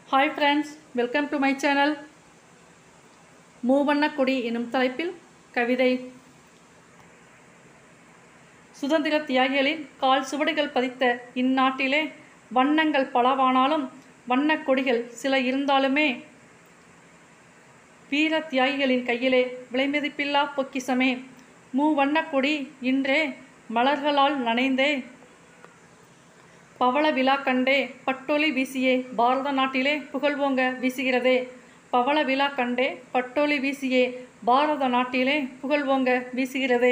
hi friends welcome to my channel மூவண்ண கொடி எனும் தலைப்பில் கவிதை சுதந்திர தியாகிகளின் கால் சுவடுகள் பதித்த இந்நாட்டிலே வண்ணங்கள் பலவானாலும் வண்ணக் கொடிகள் சில இருந்தாலுமே வீர தியாகிகளின் கையிலே விலைமதிப்பில்லா பொக்கிசமே மூவண்ணக் கொடி இன்றே மலர்களால் நனைந்தே பவள விழா கண்டே பட்டொலி வீசியே பாரத நாட்டிலே புகழ்வோங்க வீசுகிறதே பவள விழா கண்டே பட்டொலி வீசியே பாரத நாட்டிலே புகழ்வோங்க வீசுகிறதே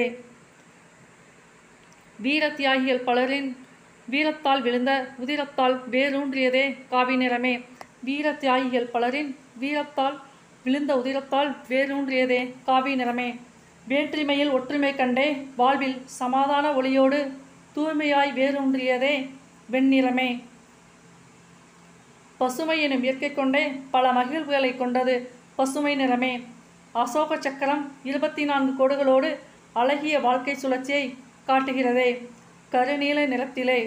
வீர தியாகிகள் பலரின் வீரத்தால் விழுந்த உதிரத்தால் வேரூன்றியதே காவி நிறமே வீர தியாகிகள் பலரின் வீரத்தால் விழுந்த உதிரத்தால் வேரூன்றியதே காவி நிறமே வேற்றுமையில் ஒற்றுமை கண்டே வாழ்வில் சமாதான ஒளியோடு தூய்மையாய் வேரூன்றியதே வெண்ணிறமே பசுமை எனும் இயற்கை கொண்டே பல மகிழ்வுகளை கொண்டது பசுமை நிறமே அசோக சக்கரம் இருபத்தி நான்கு கோடுகளோடு அழகிய வாழ்க்கை சுழற்சியை காட்டுகிறதே கருநீல நிறத்திலே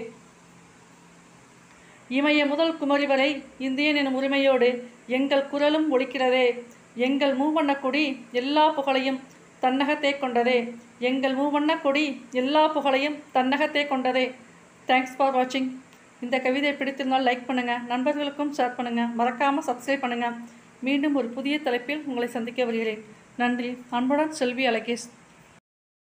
இமய முதல் குமரி வரை இந்தியன் எனும் உரிமையோடு எங்கள் குரலும் ஒலிக்கிறதே எங்கள் மூவண்ண கொடி எல்லா புகழையும் தன்னகத்தே கொண்டதே எங்கள் மூவண்ண கொடி எல்லா புகழையும் தன்னகத்தே கொண்டதே தேங்க்ஸ் ஃபார் வாட்சிங் இந்த கவிதை பிடித்திருந்தால் லைக் பண்ணுங்கள் நண்பர்களுக்கும் ஷேர் பண்ணுங்கள் மறக்காமல் சப்ஸ்கிரைப் பண்ணுங்கள் மீண்டும் ஒரு புதிய தலைப்பில் உங்களை சந்திக்க வருகிறேன் நன்றி அன்புடன் செல்வி அலகேஷ்